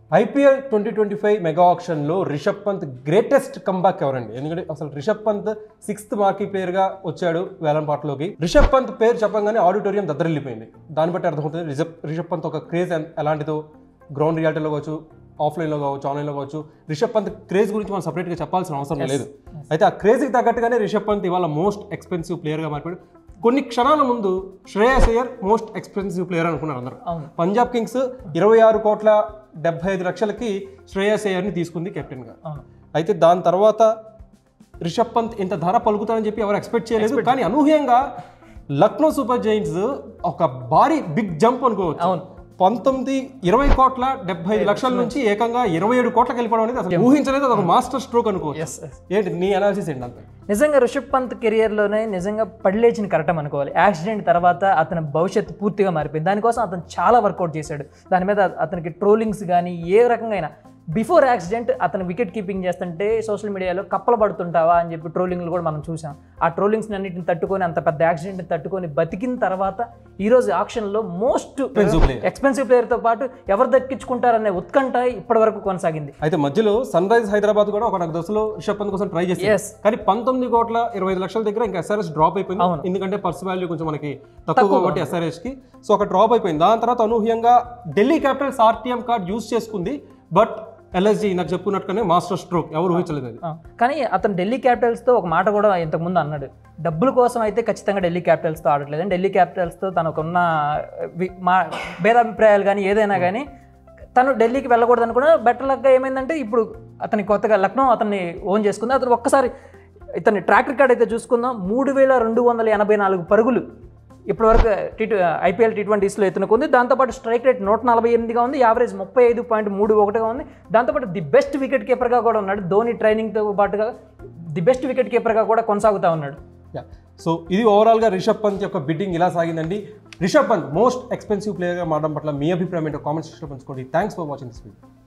IPL twenty twenty five mega ఆప్షన్లో Rishabh Pant greatest comeback ఎవరండి ఎందుకంటే అసలు రిషబ్ పంత్ సిక్స్త్ మార్కీ ప్లేయర్గా వచ్చాడు వేలంపాట్లోకి రిషబ్ పంత్ పేరు చెప్పగానే ఆడిటోరియం దద్దరిల్లిపోయింది దాన్ని బట్టి అర్థమవుతుంది రిషబ్ రిషబ్ పంత్ ఒక క్రేజ్ ఎలాంటిదో గ్రౌండ్ రియాలిటీలో కావచ్చు ఆఫ్లైన్లో కావచ్చు ఆన్లైన్లో కావచ్చు రిషబ్ పంత్ క్రేజ్ గురించి మనం సపరేట్గా చెప్పాల్సిన అవసరం లేదు అయితే ఆ క్రేజ్కి తగ్గట్టుగానే రిషబ్ పంత్ ఇవాళ మోస్ట్ ఎక్స్పెన్సివ్ ప్లేయర్గా మారిపోయాడు కొన్ని క్షణాల ముందు Shreyas Iyer most expensive player అనుకున్నారు అందరూ అవును. పంజాబ్ కింగ్స్ ఇరవై ఆరు కోట్ల డెబ్బై ఐదు లక్షలకి శ్రేయస్ అయ్యర్ని తీసుకుంది కెప్టెన్గా అవును అయితే దాని తర్వాత రిషబ్ పంత్ ఇంత ధర పలుకుతారని చెప్పి ఎవరు ఎక్స్పెక్ట్ చేయలేదు కానీ అనూహ్యంగా లక్నో సూపర్ జైంట్స్ ఒక భారీ బిగ్ జంప్ అనుకోవచ్చు అవును. పంతొమ్మిది ఇరవై కోట్ల డెబ్బై ఐదు లక్షల నుంచి ఏకంగా ఇరవై ఏడు కోట్లకి వెళ్ళిపోవడం అనేది అసలు ఊహించలేదు అది ఒక మాస్టర్ స్ట్రోక్ అనుకోవచ్చు ఎస్ ఎస్ ఏంటి నీ అనాలిసిస్ ఏంటి అంత నిజంగా రిషబ్ పంత్ కెరియర్లోనే నిజంగా పడిలేచిన కరటం అనుకోవాలి యాక్సిడెంట్ తర్వాత అతని భవిష్యత్తు పూర్తిగా మారిపోయింది దానికోసం అతను చాలా వర్కౌట్ చేశాడు దాని మీద అతనికి ట్రోలింగ్స్ కానీ ఏ రకంగా అయినా బిఫోర్ యాక్సిడెంట్ అతను వికెట్ కీపింగ్ చేస్తుంటే సోషల్ మీడియాలో కప్పలు పడుతుంటావా అని చెప్పి ట్రోలింగ్లు కూడా మనం చూసాం ఆ ట్రోలింగ్స్ అన్నింటిని తట్టుకొని అంత పెద్ద యాక్సిడెంట్ని తట్టుకొని బతికిన తర్వాత ఈరోజు ఆప్షన్లో మోస్ట్ Expensive player. ఎక్స్పెన్సివ్ ప్లేయర్తో పాటు ఎవరు దక్కించుకుంటారనే ఉత్కంఠ ఇప్పటి వరకు కొనసాగింది అయితే మధ్యలో సన్ రైజ్ హైదరాబాద్ కూడా ఒక నాకు దశలో రిషబ్ పంత్ కోసం ట్రై చేసింది Yes. కానీ పంతొమ్మిది కోట్ల ఇరవై ఐదు లక్షల దగ్గర ఇంకా ఎస్ఆర్ఎస్ డ్రాప్ అయిపోయింది అవును. ఎందుకంటే పర్స్ వాల్యూ కొంచెం మనకి తక్కువ కాబట్టి ఎస్ఆర్ఎస్ కి సో ఒక డ్రాప్ అయిపోయింది దాని తర్వాత అనూహ్యంగా Delhi Capitals RTM card use చేసుకుంది బట్ ఎల్ఎస్జీ నాకు చెప్పుకున్నట్టుగానే మాస్టర్ స్ట్రోక్ ఎవరు ఊహించలేదు అది ఆ, కానీ అతను ఢిల్లీ క్యాపిటల్స్తో ఒక మాట కూడా ఇంతకుముందు అన్నాడు డబ్బుల కోసం అయితే ఖచ్చితంగా ఢిల్లీ క్యాపిటల్స్తో ఆడట్లేదు ఢిల్లీ క్యాపిటల్స్తో తనకున్న వి- మా భేదాభిప్రాయాలు కానీ ఏదైనా కానీ తను ఢిల్లీకి వెళ్ళకూడదు అనుకున్నా బెటర్ లక్గా ఏమైందంటే ఇప్పుడు అతని కొత్తగా లక్నో అతన్ని ఓన్ చేసుకుంది అతను ఒక్కసారి ఇతని ట్రాక్ రికార్డ్ అయితే చూసుకుందాం మూడు వేల రెండు వందల ఎనభై నాలుగు పరుగులు ఇప్పటివరకు టీ ఐపీఎల్ టీ ట్వంటీస్లో ఎత్తునుకుంది దాంతోపాటు స్ట్రైక్ రేట్ నూట నలభై ఎనిమిదిగా ఉంది యావరేజ్ ముప్పై ఐదు పాయింట్ మూడు ఒకటిగా ఉంది దాంతోపాటు ది బెస్ట్ వికెట్ కీపర్గా కూడా ఉన్నాడు ధోని ట్రైనింగ్తో పాటుగా ది బెస్ట్ వికెట్ కీపర్గా కూడా కొనసాగుతూ ఉన్నాడు యా సో ఇది ఓవరాల్గా రిషబ్ పంత్ యొక్క బిడ్డింగ్ ఇలా సాగిందండి రిషబ్ పంత్ మోస్ట్ ఎక్స్పెన్సివ్ ప్లేయర్గా మారడం పట్ల మీ అభిప్రాయం ఏంటో కామెంట్ సెక్షన్లో పంచుకోండి thanks for watching this video